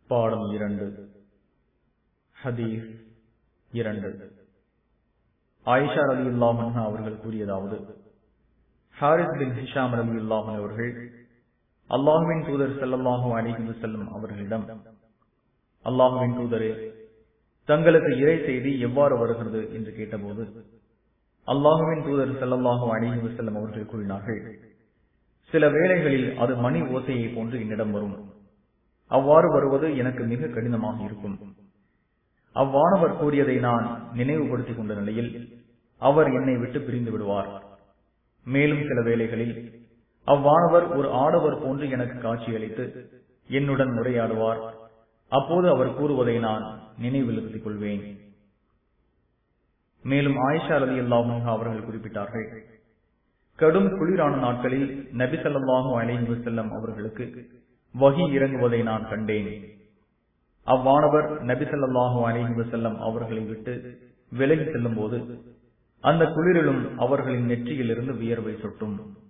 பாடம் இரண்டு ஹதீஸ் இரண்டு ஆயிஷா ரலி அல்லாஹன் அவர்கள் கூறியதாவது ஹாரிஸ் பின் ஹிஷாம் ரலி அல்லாஹன் அவர்கள் அல்லாஹுவின் தூதர் செல்லல்லாஹு அலிஹி செல்லும் அவர்களிடம் அல்லாஹுவின் தூதரே தங்களுக்கு இறை செய்தி எவ்வாறு வருகிறது என்று கேட்டபோது அல்லாஹுவின் தூதர் செல்லல்லாஹு அலிஹி செல்லும் அவர்கள் கூறினார்கள் சில வேளைகளில் அது மணி ஓசையை போன்று என்னிடம் வரும் அவ்வாறு வருவது எனக்கு மிக கடினமாக இருக்கும் அவ்வானவர் கூறியதை நான் நினைவுபடுத்திக் கொண்ட நிலையில் அவர் என்னை விட்டு பிரிந்து விடுவார் மேலும் சில வேளைகளில் அவ்வானவர் ஒரு ஆடவர் போன்று எனக்கு காட்சியளித்து என்னுடன் உரையாடுவார் அப்போது அவர் கூறுவதை நான் நினைவிலுத்திக் கொள்வேன் மேலும் ஆயிஷா அலி அல்லாஹ் அவர்கள் குறிப்பிட்டார்கள் கடும் குளிரான நாட்களில் நபி சொல்லாஹு அலைஹி செல்லம் அவர்களுக்கு வகி இறங்குவதை நான் கண்டேன் அவ்வானவர் நபி சொல்லாஹு அலைஹி வசல்லம் அவர்களை விட்டு விலகி செல்லும் போது அந்த குளிரிலும் அவர்களின் நெற்றியிலிருந்து வியர்வை சொட்டும்